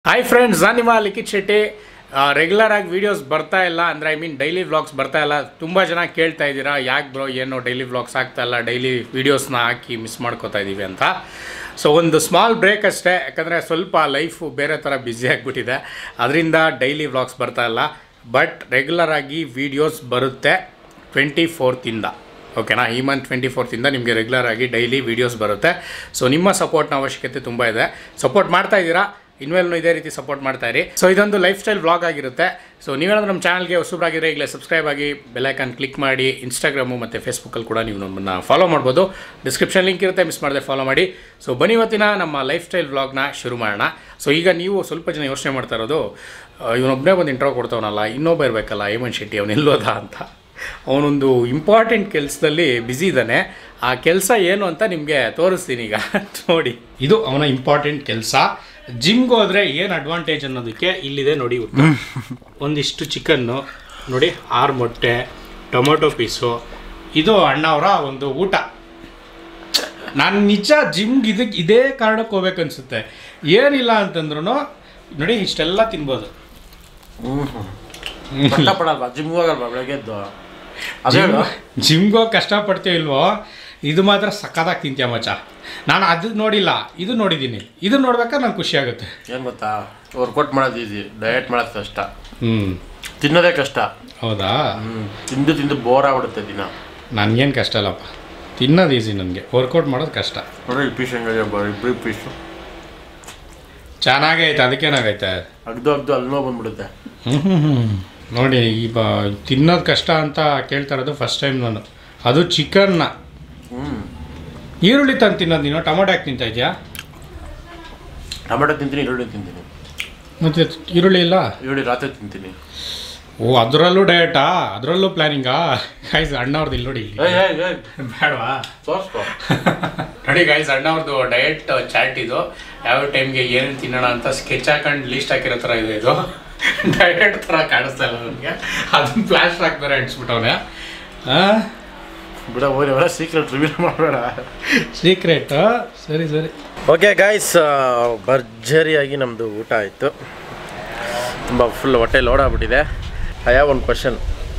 Hi friends ನಾನು ನಿಮ್ಮ Likhith Shetty regular ಆಗಿ ವೀಡಿಯೋಸ್ ಬರ್ತಾ ಇಲ್ಲ ಅಂದರೆ ಐ ಮೀನ್ ಡೈಲಿ ವ್ಲಾಗ್ಸ್ ಬರ್ತಾ ಇಲ್ಲ ತುಂಬ ಜನ ಕೇಳ್ತಾ ಇದ್ದೀರಾ ಯಾಕೆ ಬ್ರೋ ಏನು ಡೈಲಿ ವ್ಲಾಗ್ಸ್ ಆಗ್ತಾ ಇಲ್ಲ ಡೈಲಿ ವೀಡಿಯೋಸ್ನ ಹಾಕಿ ಮಿಸ್ ಮಾಡ್ಕೋತಾ ಇದ್ದೀವಿ ಅಂತ ಸೊ ಒಂದು ಸ್ಮಾಲ್ ಬ್ರೇಕ್ ಅಷ್ಟೇ ಯಾಕಂದರೆ ಸ್ವಲ್ಪ ಲೈಫು ಬೇರೆ ಥರ ಬ್ಯುಸಿ ಆಗಿಬಿಟ್ಟಿದೆ ಅದರಿಂದ ಡೈಲಿ ವ್ಲಾಗ್ಸ್ ಬರ್ತಾ ಇಲ್ಲ ಬಟ್ ರೆಗ್ಯುಲರ್ ಆಗಿ ವೀಡಿಯೋಸ್ ಬರುತ್ತೆ ಟ್ವೆಂಟಿ ಫೋರ್ತಿಂದ ಓಕೆನಾ ಈ ಮಂತ್ ಟ್ವೆಂಟಿ ಫೋರ್ತಿಂದ ನಿಮಗೆ ರೆಗ್ಯುಲರ್ ಆಗಿ ಡೈಲಿ ವೀಡಿಯೋಸ್ ಬರುತ್ತೆ ಸೊ ನಿಮ್ಮ ಸಪೋರ್ಟ್ನ ಅವಶ್ಯಕತೆ ತುಂಬ ಇದೆ ಸಪೋರ್ಟ್ ಮಾಡ್ತಾ ಇದ್ದೀರಾ ಇನ್ಮೇಲೂ ಇದೇ ರೀತಿ ಸಪೋರ್ಟ್ ಮಾಡ್ತಾ ಇರಿ ಸೊ ಇದೊಂದು ಲೈಫ್ ಸ್ಟೈಲ್ ವ್ಲಾಗ್ ಆಗಿರುತ್ತೆ ಸೊ ನೀವೇನಾದ್ರೂ ನಮ್ಮ ಚಾನಲ್ಗೆ ಹೊಸಬ್ರಾಗಿದ್ರೆ ಈಗಲೇ ಸಬ್ಸ್ಕ್ರೈಬ್ ಆಗಿ ಬೆಲ್ಲೈಕನ್ ಕ್ಲಿಕ್ ಮಾಡಿ ಇನ್ಸ್ಟಾಗ್ರಾಮು ಮತ್ತು ಫೇಸ್ಬುಕ್ಕಲ್ಲಿ ಕೂಡ ನೀವು ನಮ್ಮನ್ನು ಫಾಲೋ ಮಾಡ್ಬೋದು ಡಿಸ್ಕ್ರಿಪ್ಷನ್ ಲಿಂಕ್ ಇರುತ್ತೆ ಮಿಸ್ ಮಾಡದೆ ಫಾಲೋ ಮಾಡಿ ಸೊ ಬನ್ನಿ ಇವತ್ತಿನ ನಮ್ಮ ಲೈಫ್ ಸ್ಟೈಲ್ ವ್ಲಾಗ್ನ ಶುರು ಮಾಡೋಣ ಸೊ ಈಗ ನೀವು ಸ್ವಲ್ಪ ಜನ ಯೋಚನೆ ಮಾಡ್ತಾ ಇರೋದು ಇವನೊಬ್ಬನೇ ಒಂದು ಇಂಟ್ರೋ ಕೊಡ್ತಾವನಲ್ಲ ಇನ್ನೊಬ್ಬ ಇರಬೇಕಲ್ಲ ಹೇಮಂತ್ ಶೆಟ್ಟಿ ಅವನು ಎಲ್ಲೋದ ಅಂತ ಅವನೊಂದು ಇಂಪಾರ್ಟೆಂಟ್ ಕೆಲಸದಲ್ಲಿ ಬ್ಯುಸಿ ಇದ್ದಾನೆ ಆ ಕೆಲಸ ಏನು ಅಂತ ನಿಮಗೆ ತೋರಿಸ್ತೀನಿ ಈಗ ನೋಡಿ ಇದು ಅವನ ಇಂಪಾರ್ಟೆಂಟ್ ಕೆಲಸ ಜಿಮ್ಗೆ ಹೋದ್ರೆ ಏನು ಅಡ್ವಾಂಟೇಜ್ ಅನ್ನೋದಕ್ಕೆ ಇಲ್ಲಿದೆ ನೋಡಿ ಉತ್ತರ. ಒಂದಿಷ್ಟು ಚಿಕನ್ನು ನೋಡಿ ಆರು ಮೊಟ್ಟೆ ಟೊಮೊಟೊ ಪೀಸು ಇದು ಅಣ್ಣವರ ಒಂದು ಊಟ ನಾನು ನಿಜ ಜಿಮ್ಗೆ ಇದಕ್ಕೆ ಇದೇ ಕಾರಣಕ್ಕೆ ಹೋಗ್ಬೇಕು ಅನ್ಸುತ್ತೆ ಏನಿಲ್ಲ ಅಂತಂದ್ರೂ ನೋಡಿ ಇಷ್ಟೆಲ್ಲ ತಿನ್ಬೋದು ಕಷ್ಟಪಡಲ್ವಾ ಜಿಮ್ಗೆ ಹೋಗಲ್ವಾ ಬೆಳಗ್ಗೆ ಎದ್ದು ಅದೇ ಹೇಳು. ಜಿಮ್ಗೆ ಹೋಗಿ ಕಷ್ಟಪಡ್ತೀವಿ ಇಲ್ವೋ ಇದು ಮಾತ್ರ ಸಕ್ಕತ್ತಾಗಿ ತಿಂತೀಯ ಮಚ್ಚ ನಾನು ಅದು ನೋಡಿಲ್ಲ ಇದು ನೋಡಿದ್ದೀನಿ ಇದು ನೋಡ್ಬೇಕಾದ್ರೆ ನಂಗೆ ಖುಷಿ ಆಗುತ್ತೆ ಏನ್ ಗೊತ್ತಾ ವರ್ಕೌಟ್ ಮಾಡೋದು ಈಸಿ ಡಯಟ್ ಮಾಡೋದು ಕಷ್ಟ ಹ್ಞೂ ತಿನ್ನೋದೇ ಕಷ್ಟ ಹೌದಾ ಹ್ಮ್ ತಿಂದು ತಿಂದು ಬೋರ್ ಆಗ್ಬಿಡುತ್ತೆ ದಿನ ನನಗೇನು ಕಷ್ಟ ಇಲ್ಲಪ್ಪ ತಿನ್ನೋದು ಈಸಿ ನನಗೆ ವರ್ಕೌಟ್ ಮಾಡೋದು ಕಷ್ಟ ನೋಡ್ರಿ ಈ ಪೀಸ್ ಹೆಂಗಿದೆ ಇಬ್ಬರು ಪೀಸ್ ಚೆನ್ನಾಗೇ ಐತೆ ಅದಕ್ಕೇನಾಗೈತೆ ಅಗ್ದು ಅಗ್ದು ಅಲ್ಲಿ ನೋವು ಬಂದ್ಬಿಡುತ್ತೆ ನೋಡಿ ಈ ಬ ತಿನ್ನೋದು ಕಷ್ಟ ಅಂತ ಕೇಳ್ತಾ ಇರೋದು ಫಸ್ಟ್ ಟೈಮ್ ನಾನು ಅದು ಚಿಕನ್ನ ಹ್ಮ್ ಈರುಳ್ಳಿ ತಂದು ತಿನ್ನೋದು ನೀನು ಟೊಮೊಟೊ ಹಾಕಿ ತಿಂತಾ ಇದೆಯಾ ಟೊಮೆಟೊ ತಿಂತೀನಿ ಈರುಳ್ಳಿ ತಿಂತೀನಿ ಮತ್ತು ಈರುಳ್ಳಿ ಇಲ್ಲ ಈರುಳ್ಳಿ ರಾತ್ರಿ ತಿಂತೀನಿ ಓ ಅದರಲ್ಲೂ ಡಯಟಾ ಅದರಲ್ಲೂ ಪ್ಲ್ಯಾನಿಂಗಾ ಗಾಯ್ಸ್ ಅಣ್ಣವ್ರದ್ದು ಇಲ್ಲಿ ನೋಡಿ ಇಲ್ಲಿ ಏಯ್ ಏಯ್ ಏಯ್ ಬೇಡವಾ ತೋರಿಸ್ಕೊ ನೋಡಿ ಗಾಯ್ಸ್ ಅಣ್ಣವ್ರದ್ದು ಡಯಟ್ ಚಾರ್ಟ್ ಇದು ಯಾವ ಟೈಮ್ಗೆ ಏನೇನು ತಿನ್ನೋಣ ಅಂತ ಸ್ಕೆಚ್ ಹಾಕೊಂಡು ಲೀಸ್ಟ್ ಹಾಕಿರೋ ಥರ ಇದೆ ಇದು ಡಯಟ್ ಥರ ಕಾಣಿಸ್ತಾ ಇಲ್ಲ ನನಗೆ ಅದನ್ನ ಫ್ಲಾಶ್ ಹಾಕ್ತಾರೆ ಅಂಟಿಸ್ಬಿಟ್ಟವನೆ ಬಿಡ ಹೋಗಿ ಅವರ ಸೀಕ್ರೆಟ್ ರಿವೀಲ್ ಮಾಡಬೇಡ ಸೀಕ್ರೆಟ್ ಸರಿ ಸರಿ ಓಕೆ ಗಾಯ್ಸ್ ಭರ್ಜರಿಯಾಗಿ ನಮ್ಮದು ಊಟ ಆಯಿತು ತುಂಬ ಫುಲ್ ಹೊಟ್ಟೆ ಲೋಡ್ ಆಗ್ಬಿಟ್ಟಿದೆ ಐ ಹ್ಯಾವ್ ಒಂದು ಕ್ವಶನ್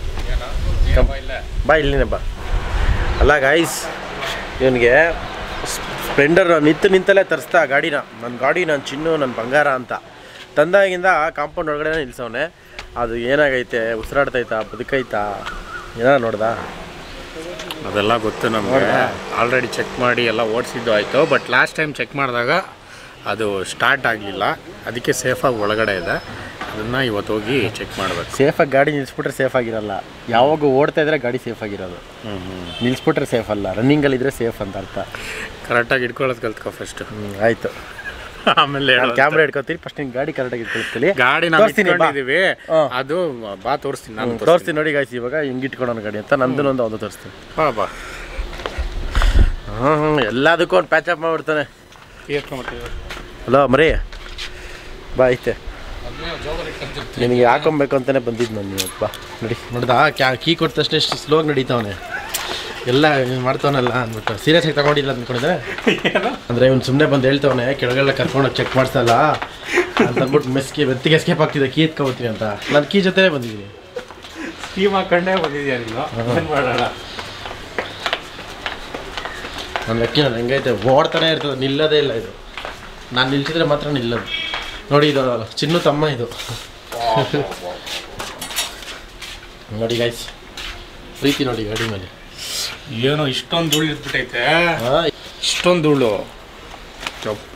ಬಾ ಇಲ್ಲಿನೇ ಬಾ ಅಲ್ಲ ಗಾಯ್ಸ್ ಇವನಿಗೆ ಸ್ಪ್ಲೆಂಡರ್ ನಿಂತು ನಿಂತಲ್ಲೇ ತರಿಸ್ತಾ ಗಾಡಿನ ನನ್ನ ಗಾಡಿ ನನ್ನ ಚಿನ್ನು ನನ್ನ ಬಂಗಾರ ಅಂತ ತಂದಾಗಿಂದ ಕಾಂಪೌಂಡ್ ಒಳಗಡೆ ನಿಲ್ಸವನೆ ಅದು ಏನಾಗೈತೆ ಉಸಿರಾಡ್ತೈತಾ ಬದುಕೈತಾ ಏನೋ ನೋಡ್ದಾ ಅದೆಲ್ಲ ಗೊತ್ತು ನಮಗೆ ಆಲ್ರೆಡಿ ಚೆಕ್ ಮಾಡಿ ಎಲ್ಲ ಓಡಿಸಿದ್ದು ಆಯಿತು ಬಟ್ ಲಾಸ್ಟ್ ಟೈಮ್ ಚೆಕ್ ಮಾಡಿದಾಗ ಅದು ಸ್ಟಾರ್ಟ್ ಆಗಲಿಲ್ಲ ಅದಕ್ಕೆ ಸೇಫಾಗಿ ಒಳಗಡೆ ಇದೆ ಅದನ್ನು ಇವತ್ತು ಹೋಗಿ ಚೆಕ್ ಮಾಡಬೇಕು ಸೇಫಾಗಿ ಗಾಡಿ ನಿಲ್ಲಿಸ್ಬಿಟ್ರೆ ಸೇಫ್ ಆಗಿರಲ್ಲ ಯಾವಾಗ ಓಡ್ತಾ ಇದ್ರೆ ಗಾಡಿ ಸೇಫ್ ಆಗಿರೋದು ಹ್ಞೂ ಹ್ಞೂ ನಿಲ್ಲಿಸ್ಬಿಟ್ರೆ ಸೇಫ್ ಅಲ್ಲ ರನ್ನಿಂಗಲ್ಲಿ ಇದ್ರೆ ಸೇಫ್ ಅಂತ ಅರ್ಥ ಕರೆಕ್ಟಾಗಿ ಇಟ್ಕೊಳ್ಳೋದು ಕಲ್ತ್ಕೊ ಫಸ್ಟ್ ಹ್ಞೂ ಆಯಿತು ಆಮೇಲೆ ನಾನು ಕ್ಯಾಮ್ರಾ ಹಿಡ್ಕೊತೀನಿ ಫಸ್ಟ್ ನಿನ್ ಗಾಡಿ ಕರೆಕ್ಟಾಗಿ ಇಟ್ಕೊಳ್ತೀನಿ ಗಾಡಿ ನಾವು ತೋರಿಸ್ತೀನಿ ಬಾ. ಇಟ್ಕೊಂಡಿದೀವಿ ಹಾ. ಅದು ಬಾ ತೋರಿಸ್ತೀನಿ ನಾನು ಹ್ಮ್, ತೋರಿಸ್ತೀನಿ ನೋಡಿ ಗಾಯ್ಸ್ ಇವಾಗ ಹಿಂಗೆ ಇಟ್ಕೊಳೋಣ ಗಾಡಿ ಅಂತ ನಂದು ಒಂದು ಒಂದು ತೋರಿಸ್ತೀನಿ ಬಾ ಬಾ ಹ್ಞೂ ಹ್ಞೂ ಎಲ್ಲದಕ್ಕೂ ಒಂದು ಪ್ಯಾಚಪ್ ಮಾಡಿಬಿಡ್ತಾನೆ ಏರ್ಕೊಂಬಿಟ್ಟಿದ್ದೀವಿ ಹಲೋ ಮರಿ ಬಾ ಐತೆ ನಿನಗೆ ಹಾಕೊಬೇಕು ಅಂತಾನೆ ಬಂದಿದ್ದು ನಾನು ಇವತ್ತು ಬಾ ನೋಡಿ ನೋಡ್ದಾ ಕ್ಯಾ ಕೀ ಕೊಟ್ಟ ತಕ್ಷಣ ಎಷ್ಟು ಸ್ಲೋಗಿ ನಡೀತಾವನೆ ಎಲ್ಲ ಇವ್ನು ಮಾಡ್ತಾವನಲ್ಲ ಅಂದ್ಬಿಟ್ಟು ಸೀರಿಯಸ್ ಆಗಿ ತಗೊಂಡಿಲ್ಲ ಅಂದ್ಕೊಂಡಿದ್ರೆ ಅಂದರೆ ಇವ್ನು ಸುಮ್ಮನೆ ಬಂದು ಹೇಳ್ತಾವನೆ ಕೆಳಗೆಲ್ಲ ಕರ್ಕೊಂಡು ಚೆಕ್ ಮಾಡಿಸಲ್ಲ ಅಂತ ಅಂದ್ಬಿಟ್ಟು ಮೆಸ್ಗೆ ಬೆತ್ತಿಗೆ ಎಸ್ಕೇಪ್ ಆಗ್ತಿದೆ ಕೀ ಎತ್ಕೊಬೋತೀನಿ ಅಂತ ನಾನು ಕೀ ಜೊತೆ ಬಂದಿದ್ದೀನಿ ಸ್ಕೀಮ್ ಹಾಕೊಂಡೇ ಬಂದಿದ್ಯಾ ನೀನು ಏನು ಮಾಡೋಣ ನನ್ನ ಲೆಕ್ಕ ನಾನು ಹೆಂಗೈತೆ ಓಡ್ತಾನೆ ಇರ್ತದೆ ನಿಲ್ಲದೇ ಇಲ್ಲ ಇದು ನಾನು ನಿಲ್ಸಿದ್ರೆ ಮಾತ್ರ ನಿಲ್ಲದು ನೋಡಿ ಇದು ಚಿನ್ನು ತಮ್ಮ ಇದು ನೋಡಿ ಗಾಯ್ಸ್ ಪ್ರೀತಿ ನೋಡಿ ಗಾಡಿ ಮೇಲೆ ಏನೋ ಇಷ್ಟೊಂದು ಧೂಳು ಇದ್ಬಿಟ್ಟೈತೆ ಹಾ, ಇಷ್ಟೊಂದು ಧೂಳು ಚಪ್ಪ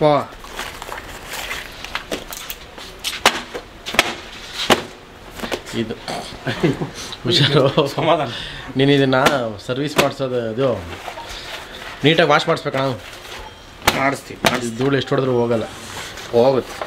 ಇದು ಹುಷಾರು ಸಮಾಧಾನ ನೀನು ಇದನ್ನ ಸರ್ವಿಸ್ ಮಾಡಿಸೋದು ಇದು ನೀಟಾಗಿ ವಾಶ್ ಮಾಡಿಸ್ಬೇಕಣ ಮಾಡಿಸ್ತೀವಿ ಮಾಡಿಸ್ತೀವಿ ಧೂಳು ಎಷ್ಟು ಹೊಡೆದ್ರು ಹೋಗಲ್ಲ ಹೋಗುತ್ತೆ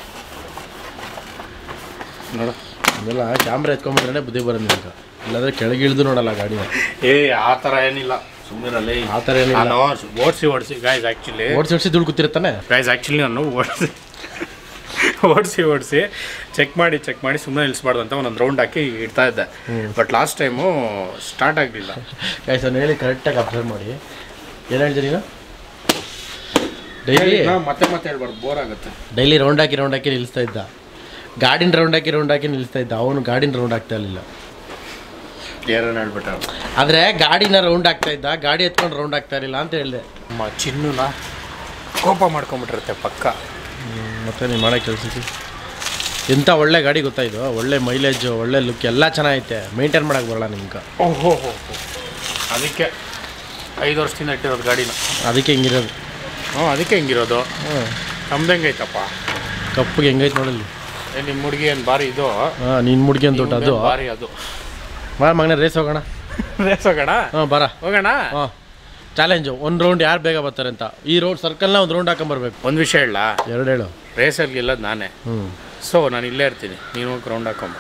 ನೋಡು ಅದೆಲ್ಲ ಕ್ಯಾಮ್ರಾ ಎತ್ಕೊಂಡ್ಬಿಟ್ರೆ ಬುದ್ಧಿ ಬರೋದು ನಿಮ್ಗೆ ಇಲ್ಲಾಂದ್ರೆ ಕೆಳಗೆ ಇಳಿದು ನೋಡಲ್ಲ ಗಾಡಿನ ಏ ಆ ಥರ ಏನಿಲ್ಲ ಸುಮ್ಮನೆ ಆ ಥರ ಏನಿಲ್ಲ ನಾನು ಓಡಿಸಿ ಓಡಿಸಿ ಗಾಯ್ಸ್ ಆ್ಯಕ್ಚುಲಿ ಓಡಿಸಿ ಓಡಿಸಿ ಧೂಳು ಕೂತಿರ್ತಾನೆ ಗೈಸ್ ಆ್ಯಕ್ಚುಲಿ ನಾನು ಓಡಿಸಿ ಓಡಿಸಿ ಓಡಿಸಿ ಚೆಕ್ ಮಾಡಿ ಚೆಕ್ ಮಾಡಿ ಸುಮ್ಮನೆ ನಿಲ್ಲಿಸ್ಬಾರ್ದು ಅಂತ ಒಂದೊಂದು ರೌಂಡ್ ಹಾಕಿ ಇಡ್ತಾ ಇದ್ದೆ ಬಟ್ ಲಾಸ್ಟ್ ಟೈಮು ಸ್ಟಾರ್ಟ್ ಆಗಲಿಲ್ಲ ಗಾಯ್ಸ್ ಅವ್ನು ಹೇಳಿ ಕರೆಕ್ಟಾಗಿ ಅಬ್ಸರ್ವ್ ಮಾಡಿ ಏನು ಹೇಳ್ತೀನಿ ನೀನು ಡೈಲಿ ಮತ್ತೆ ಮತ್ತೆ ಹೇಳ್ಬಾರ್ದು ಬೋರ್ ಆಗುತ್ತೆ ಡೈಲಿ ರೌಂಡ್ ಹಾಕಿ ರೌಂಡ್ ಹಾಕಿ ನಿಲ್ಲಿಸ್ತಾ ಇದ್ದ ಗಾಡಿನ ರೌಂಡ್ ಹಾಕಿ ರೌಂಡ್ ಹಾಕಿ ನಿಲ್ಲಿಸ್ತಾ ಇದ್ದ ಅವನು ಗಾಡಿನ ರೌಂಡ್ ಆಗ್ತಾ ಇರಲಿಲ್ಲ ಏನೇನು ಹೇಳ್ಬಿಟ್ಟ ಆದರೆ ಗಾಡಿನ ರೌಂಡ್ ಆಗ್ತಾ ಇದ್ದ ಗಾಡಿ ಎತ್ಕೊಂಡು ರೌಂಡ್ ಆಗ್ತಾ ಇರಲಿಲ್ಲ ಅಂತ ಹೇಳಿದೆ ನಮ್ಮ ಚಿನ್ನುನ ಕೋಪ ಮಾಡ್ಕೊಂಬಿಟ್ಟಿರುತ್ತೆ ಪಕ್ಕ ಮತ್ತೆ ನೀವು ಮಾಡೋ ಕೆಲಸಕ್ಕೆ ಎಂಥ ಒಳ್ಳೆ ಗಾಡಿ ಗೊತ್ತಾ ಇದು ಒಳ್ಳೆ ಮೈಲೇಜು ಒಳ್ಳೆ ಲುಕ್ ಎಲ್ಲ ಚೆನ್ನಾಗೈತೆ ಮೇಂಟೈನ್ ಮಾಡೋಕೆ ಬರಲ್ಲ ನಿಮ್ಗೆ ಓಹೋ ಹೋ ಅದಕ್ಕೆ ಐದು ವರ್ಷದಿಂದ ಇಟ್ಟಿರೋದು ಗಾಡಿನ ಅದಕ್ಕೆ ಹಿಂಗಿರೋದು ಹ್ಞೂ ಅದಕ್ಕೆ ಹಿಂಗಿರೋದು ಹ್ಞೂ ನಮ್ದು ಹೆಂಗೈತಪ್ಪ ಕಪ್ಪಗೆ ಹೆಂಗೈತೆ ನೋಡಲ್ಲಿ ಏ, ನಿಮ್ಮ ಹುಡುಗಿ ಏನು ಬಾರಿ ಇದು ಹಾಂ ನೀನು ಮುಡ್ಗಿ ಅಂತ ದೊಡ್ಡ ಅದು ಬಾರಿ ಅದು ಬಾ ಮಗನೇ ರೇಸ್ ಹೋಗೋಣ ರೇಸ್ ಹೋಗೋಣ ಹಾಂ ಬರ ಹೋಗೋಣ ಹಾಂ ಚಾಲೆಂಜು ಒಂದು ರೌಂಡ್ ಯಾರು ಬೇಗ ಬರ್ತಾರೆ ಅಂತ ಈ ರೋಡ್ ಸರ್ಕಲ್ನ ಒಂದು ರೌಂಡ್ ಹಾಕೊಂಬರ್ಬೇಕು ಒಂದು ವಿಷಯ ಹೇಳ ಎರಡು ಹೇಳು ರೇಸಲ್ಲಿ ಗೆಲ್ಲೋದು ನಾನೇ ಹ್ಞೂ ಸೊ ನಾನು ಇಲ್ಲೇ ಇರ್ತೀನಿ ನೀನು ಹೋಗಿ ರೌಂಡ್ ಹಾಕೊಂಬ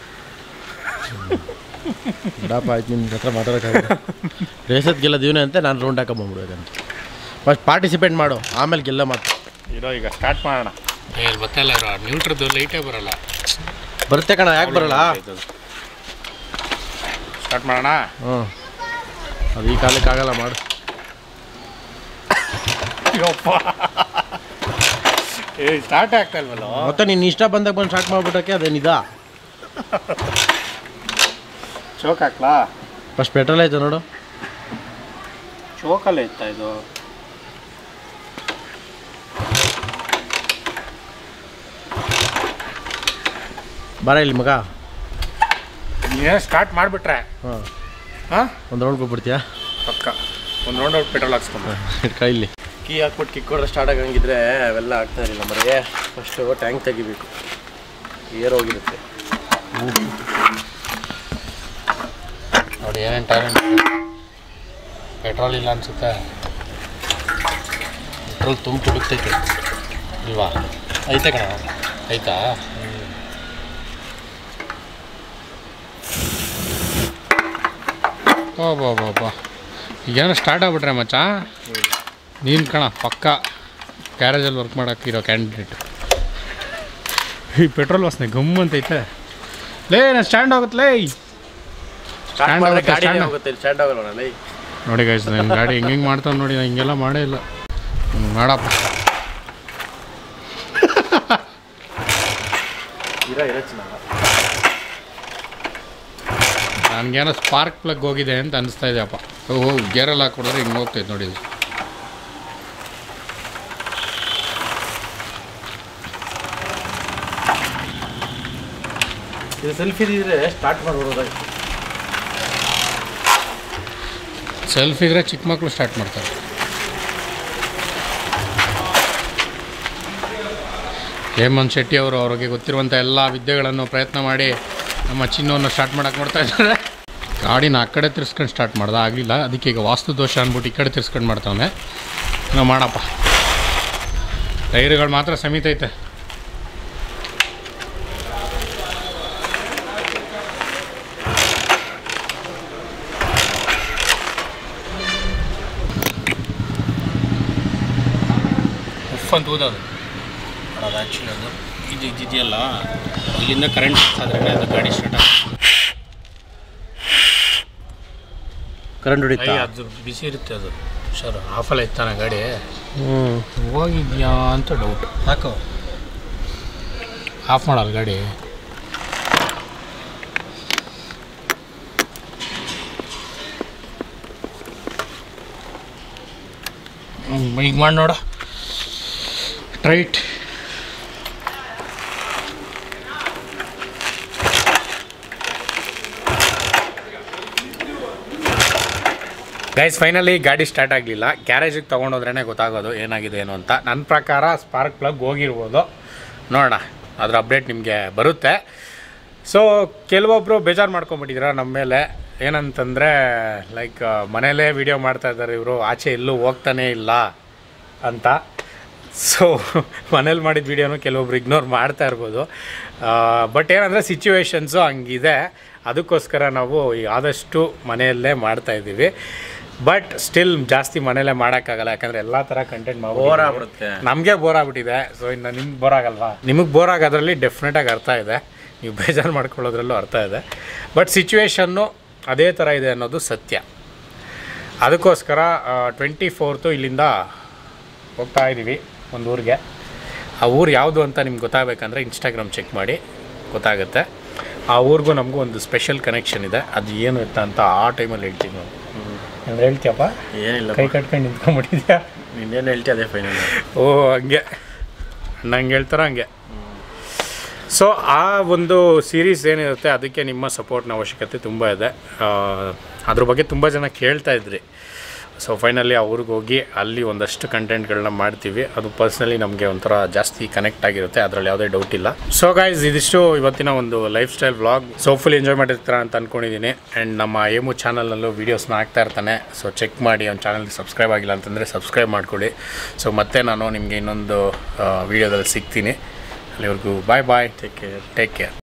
ಬಿಡಪ್ಪ ಆಯ್ತು ನಿನ್ನ ಹತ್ರ ಮಾತಾಡೋಕ್ಕಾಗಲ್ಲ ರೇಸದ್ ಗೆಲ್ಲೋದು ಇವನೇ ಅಂತ ನಾನು ರೌಂಡ್ ಹಾಕೊಂಬಂದ್ಬಿಡ್ಬೇಕಂತ ಫಸ್ಟ್ ಪಾರ್ಟಿಸಿಪೇಟ್ ಮಾಡು ಆಮೇಲೆ ಗೆಲ್ಲ ಮಾತು ಇರೋ ಈಗ ಸ್ಟಾರ್ಟ್ ಮಾಡೋಣ ಇಲ್ಲಿ ಗೊತ್ತಲ್ಲ ಇರೋ ನ್ಯೂಟ್ರದ್ದು ಲೈಟೇ ಬರಲ್ಲ ಬರುತ್ತೆ ಕಣ ಯಾಕೆ ಬರಲ್ಲ ಸ್ಟಾರ್ಟ್ ಮಾಡೋಣ ಹ್ಞೂ ಅದು ಈ ಕಾಲಕ್ಕೆ ಆಗಲ್ಲ ಮಾಡು ಅಯ್ಯಪ್ಪ ಏ ಸ್ಟಾರ್ಟ್ ಆಗ್ತಾ ಇಲ್ವಲ್ಲ ಮತ್ತೆ ನೀನು ಇಷ್ಟ ಬಂದಾಗ ಬಂದು ಸ್ಟಾರ್ಟ್ ಮಾಡ್ಬಿಟ್ಟಕ್ಕೆ ಅದೇನಿದ ಚೋಕ್ ಹಾಕ್ಲಾ ಫಸ್ಟ್ ಪೆಟ್ರೋಲ್ ಆಯ್ತು ನೋಡು ಚೋಕಲ್ಲೇ ಇತ್ತ ಇದು ಬರ ಇಲ್ಲಿ ಮಗ ನೀನೇ ಸ್ಟಾರ್ಟ್ ಮಾಡಿಬಿಟ್ರೆ ಹಾಂ ಹಾಂ ಒಂದು ರೌಂಡ್ ಕೊಟ್ಬಿಡ್ತೀಯಾ ಪಕ್ಕ ಒಂದು ರೌಂಡ್ ಔಟ್ ಪೆಟ್ರೋಲ್ ಹಾಕ್ಸ್ಕೊಂಡು ಇಟ್ಕ ಇಲ್ಲಿ ಕೀ ಹಾಕ್ಬಿಟ್ಟು ಕಿಕ್ ಕೊಡ್ರೆ ಸ್ಟಾರ್ಟ್ ಆಗಂಗಿದ್ರೆ ಅವೆಲ್ಲ ಆಗ್ತಾ ಇರಲಿಲ್ಲ ಮರಿಗೆ ಫಸ್ಟು ಟ್ಯಾಂಕ್ ತೆಗಿಬೇಕು ಏರ್ ಹೋಗಿರುತ್ತೆ ನೋಡಿ ಏನೇನು ಟ್ಯಾಲೆಂಟ್ ಪೆಟ್ರೋಲ್ ಇಲ್ಲ ಅನ್ಸುತ್ತೆ ಪೆಟ್ರೋಲ್ ತುಂಬ ತುಡುಕ್ತೈತೆ ಇಲ್ವಾ ಐತೆ ಕಣ ಆಯ್ತಾ ಓ ಬಾ ಬಾ ಬಾ ಈಗೇನೋ ಸ್ಟಾರ್ಟ್ ಆಗ್ಬಿಟ್ರೆ ಮಚ್ಚ ನೀನು ಕಣ ಪಕ್ಕ ಗ್ಯಾರೇಜಲ್ಲಿ ವರ್ಕ್ ಮಾಡೋಕ್ಕಿರೋ ಕ್ಯಾಂಡಿಡೇಟ್ ಈ ಪೆಟ್ರೋಲ್ ವಾಸನೆ ಗಮ್ ಅಂತೈತೆ ಲೇ ನಾನು ಸ್ಟ್ಯಾಂಡ್ ಹೋಗುತ್ತೆ ಲೇ ಸ್ಟಾರ್ಟ್ Stand ಮಾಡಿದ್ರೆ ಆಗುತ್ತೆ, ಗಾಡಿ stand. ಹೋಗುತ್ತೆ ಸ್ಟ್ಯಾಂಡ್ ಆಗೋಲ್ಲ ಲೈ ನೋಡಿ ಗೈಸ್ ನನ್ನ ಗಾಡಿ ಹೆಂಗೆ ಹೆಂಗೆ ಮಾಡ್ತಾನೆ ನೋಡಿ ನಾನು ಹಿಂಗೆಲ್ಲ ಮಾಡೇ ಇಲ್ಲ ಹ್ಮ್, ಮಾಡಪ್ಪ ಇರ ಇರ ಚೆನ್ನಾಗ ನನಗೇನೋ ಸ್ಪಾರ್ಕ್ ಪ್ಲಗ್ ಹೋಗಿದೆ ಅಂತ ಅನಿಸ್ತಾ ಇದೆಯಪ್ಪ ಓಹೋ ಗೇರಲ್ಲಿ ಹಾಕ್ಬಿಡಿದ್ರೆ ಹಿಂಗೆ ಹೋಗ್ತೈತೆ ನೋಡಿ ಇದು. ಇದು ಸೆಲ್ಫಿ ಇದ್ರೆ ಸ್ಟಾರ್ಟ್ ಮಾಡ್ಬಿಡೋದಾಯ್ತು ಸೆಲ್ಫ್ ಇದ್ರೆ ಚಿಕ್ಕ ಮಕ್ಕಳು ಸ್ಟಾರ್ಟ್ ಮಾಡ್ತಾರೆ ಹೇಮಂತ್ ಶೆಟ್ಟಿ ಅವರು ಅವ್ರಿಗೆ ಗೊತ್ತಿರುವಂಥ ಎಲ್ಲ ವಿದ್ಯೆಗಳನ್ನು ಪ್ರಯತ್ನ ಮಾಡಿ ನಮ್ಮ ಚಿನ್ನವನ್ನು ಸ್ಟಾರ್ಟ್ ಮಾಡೋಕೆ ನೋಡ್ತಾ ಇದ್ದಾರೆ ಗಾಡಿನ ಆ ಕಡೆ ತಿರ್ಸ್ಕೊಂಡು ಸ್ಟಾರ್ಟ್ ಮಾಡ್ದೆ ಆಗಲಿಲ್ಲ ಅದಕ್ಕೆ ಈಗ ವಾಸ್ತು ದೋಷ ಅಂದ್ಬಿಟ್ಟು ಈ ಕಡೆ ತಿರ್ಸ್ಕೊಂಡು ಮಾಡ್ತಾವನೆ ನಾವು ಮಾಡಪ್ಪ ಟೈರ್ಗಳು ಮಾತ್ರ ಸಮೇತ ಐತೆ ಉಫ್ ಅಂತ ಊದೋದು ಅದು ಆ್ಯಕ್ಚುಲಿ ಅದು ಇದು ಇದಿದೆಯಲ್ಲ ಇಲ್ಲಿಂದ ಕರೆಂಟ್ ಆದರೆ ಅದು ಗಾಡಿ ಸ್ಟಾರ್ಟ್ ಆಗುತ್ತೆ ಕರೆಂಟ್ ಹೊಡಿತಾ ಅದು ಬಿಸಿ ಇರುತ್ತೆ ಅದು ಸರ್ ಆಫಲ್ಲಿ ಇತ್ತಾನ ಗಾಡಿ ಹ್ಞೂ ಹೋಗಿದ್ಯಾ ಅಂತ ಡೌಟ್ ಸಾಕು ಆಫ್ ಮಾಡಲ್ಲ ಗಾಡಿ ಹ್ಮ್, ಈಗ ಮಾಡಿ ನೋಡ ರೈಟ್ ಗೈಸ್ ಫೈನಲಿ ಗಾಡಿ ಸ್ಟಾರ್ಟ್ ಆಗಲಿಲ್ಲ ಗ್ಯಾರೇಜಿಗೆ ತೊಗೊಂಡೋದ್ರೇ ಗೊತ್ತಾಗೋದು ಏನಾಗಿದೆ ಏನು ಅಂತ ನನ್ನ ಪ್ರಕಾರ ಸ್ಪಾರ್ಕ್ ಪ್ಲಗ್ ಹೋಗಿರ್ಬೋದು ನೋಡೋಣ ಅದ್ರ ಅಪ್ಡೇಟ್ ನಿಮಗೆ ಬರುತ್ತೆ ಸೊ ಕೆಲವೊಬ್ಬರು ಬೇಜಾರು ಮಾಡ್ಕೊಂಬಿಟ್ಟಿದ್ದೀರ ನಮ್ಮ ಮೇಲೆ ಏನಂತಂದರೆ ಲೈಕ್ ಮನೇಲೇ ವಿಡಿಯೋ ಮಾಡ್ತಾ ಇದ್ದಾರೆ ಇವರು ಆಚೆ ಎಲ್ಲೂ ಹೋಗ್ತಾನೇ ಇಲ್ಲ ಅಂತ ಸೊ ಮನೇಲಿ ಮಾಡಿದ ವೀಡಿಯೋನು ಕೆಲವೊಬ್ರು ಇಗ್ನೋರ್ ಮಾಡ್ತಾ ಇರ್ಬೋದು ಬಟ್ ಏನಂದರೆ ಸಿಚುವೇಶನ್ಸು ಹಂಗಿದೆ ಅದಕ್ಕೋಸ್ಕರ ನಾವು ಈ ಆದಷ್ಟು ಮನೆಯಲ್ಲೇ ಮಾಡ್ತಾ ಇದ್ದೀವಿ ಬಟ್ ಸ್ಟಿಲ್ ಜಾಸ್ತಿ ಮನೇಲೇ ಮಾಡೋಕ್ಕಾಗಲ್ಲ ಯಾಕಂದರೆ ಎಲ್ಲ ಥರ ಕಂಟೆಂಟ್ ಬೋರ್ ಆಗ್ಬಿಡುತ್ತೆ ನಮಗೆ ಬೋರ್ ಆಗ್ಬಿಟ್ಟಿದೆ ಸೊ ಇನ್ನು ನಿಮ್ಗೆ ಬೋರ್ ಆಗಲ್ವಾ ನಿಮಗೆ ಬೋರ್ ಆಗೋದ್ರಲ್ಲಿ ಡೆಫಿನೆಟಾಗಿ ಅರ್ಥ ಇದೆ ನೀವು ಬೇಜಾರು ಮಾಡ್ಕೊಳ್ಳೋದ್ರಲ್ಲೂ ಅರ್ಥ ಇದೆ ಬಟ್ ಸಿಚುವೇಶನ್ನು ಅದೇ ಥರ ಇದೆ ಅನ್ನೋದು ಸತ್ಯ ಅದಕ್ಕೋಸ್ಕರ ಟ್ವೆಂಟಿ ಫೋರ್ತು ಇಲ್ಲಿಂದ ಹೋಗ್ತಾ ಇದ್ದೀವಿ ಒಂದು ಊರಿಗೆ ಆ ಊರು ಯಾವುದು ಅಂತ ನಿಮ್ಗೆ ಗೊತ್ತಾಗಬೇಕಂದ್ರೆ ಇನ್ಸ್ಟಾಗ್ರಾಮ್ ಚೆಕ್ ಮಾಡಿ ಗೊತ್ತಾಗುತ್ತೆ ಆ ಊರಿಗೂ ನಮಗೂ ಒಂದು ಸ್ಪೆಷಲ್ ಕನೆಕ್ಷನ್ ಇದೆ ಅದು ಏನು ಇತ್ತ ಅಂತ ಆ ಟೈಮಲ್ಲಿ ಹೇಳ್ತೀನಿ ನಾನು ಅಂದ್ರೆ ಹೇಳ್ತೀಯಪ್ಪ ಏನಿಲ್ಲ ಕೈ ಕಟ್ಕೊಂಡು ನಿಂತ್ಕೊಂಡ್ಬಿಟ್ಟಿದ್ಯಾ ನೀನೇನು ಹೇಳ್ತೀಯ ಅದೇ ಫೈನಲ್ ಓ ಹಂಗೆ ನಂಗೆ ಹೇಳ್ತಾರ ಹಂಗೆ ಸೊ ಆ ಒಂದು ಸೀರೀಸ್ ಏನಿರುತ್ತೆ ಅದಕ್ಕೆ ನಿಮ್ಮ ಸಪೋರ್ಟ್ನ ಅವಶ್ಯಕತೆ ತುಂಬ ಇದೆ ಆ, ಅದ್ರ ಬಗ್ಗೆ ತುಂಬ ಜನ ಕೇಳ್ತಾ ಇದ್ರಿ ಸೊ ಫೈನಲಿ ಅವ್ರಿಗೆ ಹೋಗಿ ಅಲ್ಲಿ ಒಂದಷ್ಟು ಕಂಟೆಂಟ್ಗಳನ್ನ ಮಾಡ್ತೀವಿ ಅದು ಪರ್ಸ್ನಲಿ ನಮಗೆ ಒಂಥರ ಜಾಸ್ತಿ ಕನೆಕ್ಟ್ ಆಗಿರುತ್ತೆ ಅದರಲ್ಲಿ ಯಾವುದೇ ಡೌಟ್ ಇಲ್ಲ ಸೊ ಗೈಸ್ ಇದಿಷ್ಟು ಇವತ್ತಿನ ಒಂದು lifestyle vlog so full enjoy ಮಾಡಿರ್ತೀರ ಅಂತ ಅಂದ್ಕೊಂಡಿದ್ದೀನಿ ಆ್ಯಂಡ್ ನಮ್ಮ ಏಮು ಚಾನಲ್ನಲ್ಲೂ ವೀಡಿಯೋಸ್ನ ಹಾಕ್ತಾ ಇರ್ತಾನೆ ಸೊ ಚೆಕ್ ಮಾಡಿ ಅವ್ನ ಚಾನಲ್ಗೆ ಸಬ್ಸ್ಕ್ರೈಬ್ ಆಗಿಲ್ಲ ಅಂತಂದರೆ ಸಬ್ಸ್ಕ್ರೈಬ್ ಮಾಡ್ಕೊಳ್ಳಿ ಸೊ ಮತ್ತೆ ನಾನು ನಿಮಗೆ ಇನ್ನೊಂದು ವೀಡಿಯೋದಲ್ಲಿ ಸಿಗ್ತೀನಿ ಅಲ್ಲಿವರೆಗೂ bye bye take care take care